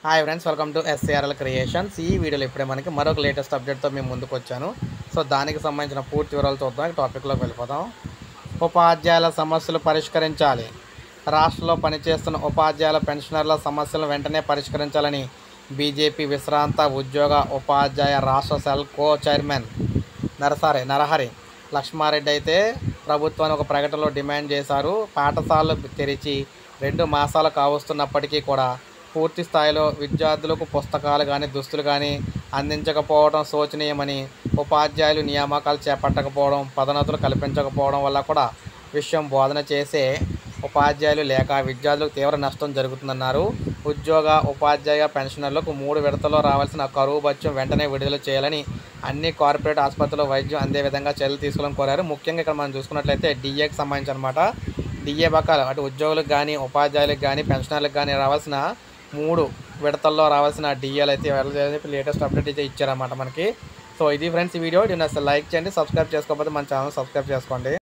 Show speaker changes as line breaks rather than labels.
hi friends welcome to SARL creations ఈ వీడియోలో ఇప్పుడే మనకి మరొక లేటెస్ట్ అప్డేట్తో మేము ముందుకు వచ్చాను సో దానికి సంబంధించిన పూర్తి వివరాలు చూద్దాం ఈ టాపిక్లోకి వెళ్ళిపోదాం ఉపాధ్యాయుల సమస్యలు పరిష్కరించాలి రాష్ట్రంలో పనిచేస్తున్న ఉపాధ్యాయుల పెన్షనర్ల సమస్యలను వెంటనే పరిష్కరించాలని బీజేపీ విశ్రాంత ఉద్యోగ ఉపాధ్యాయ రాష్ట్ర సెల్ కో చైర్మన్ నరసారి నరహరి లక్ష్మారెడ్డి అయితే ప్రభుత్వాన్ని ఒక ప్రకటనలో డిమాండ్ చేశారు పాఠశాలలు తెరిచి రెండు మాసాలు కావస్తున్నప్పటికీ కూడా పూర్తి స్థాయిలో విద్యార్థులకు పుస్తకాలు కానీ దుస్తులు కానీ అందించకపోవడం శోచనీయమని ఉపాధ్యాయులు నియామకాలు చేపట్టకపోవడం పదోన్నతులు కల్పించకపోవడం వల్ల కూడా విషయం బోధన చేసే ఉపాధ్యాయులు లేక విద్యార్థులకు తీవ్ర నష్టం జరుగుతుందన్నారు ఉద్యోగ ఉపాధ్యాయ పెన్షనర్లకు మూడు విడతల్లో రావాల్సిన కరువు భత్యం వెంటనే విడుదల చేయాలని అన్ని కార్పొరేట్ ఆసుపత్రుల్లో వైద్యం అందే విధంగా చర్యలు తీసుకోవాలని కోరారు ముఖ్యంగా ఇక్కడ మనం చూసుకున్నట్లయితే డిఏకి సంబంధించి అనమాట డిఏ బకాలు అటు ఉద్యోగులకు కానీ ఉపాధ్యాయులకు కానీ పెన్షనర్లకు కానీ రావాల్సిన మూడు విడతల్లో రావాల్సిన డిఏలు అయితే విడుదల చేయాలని చెప్పి లేటెస్ట్ అప్డేట్ అయితే ఇచ్చారన్నమాట మనకి సో ఇది ఫ్రెండ్స్ ఈ వీడియో దీన్ని అసలు లైక్ చేయండి సబ్స్క్రైబ్ చేసుకోకపోతే మన ఛానల్ సబ్స్క్రైబ్ చేసుకోండి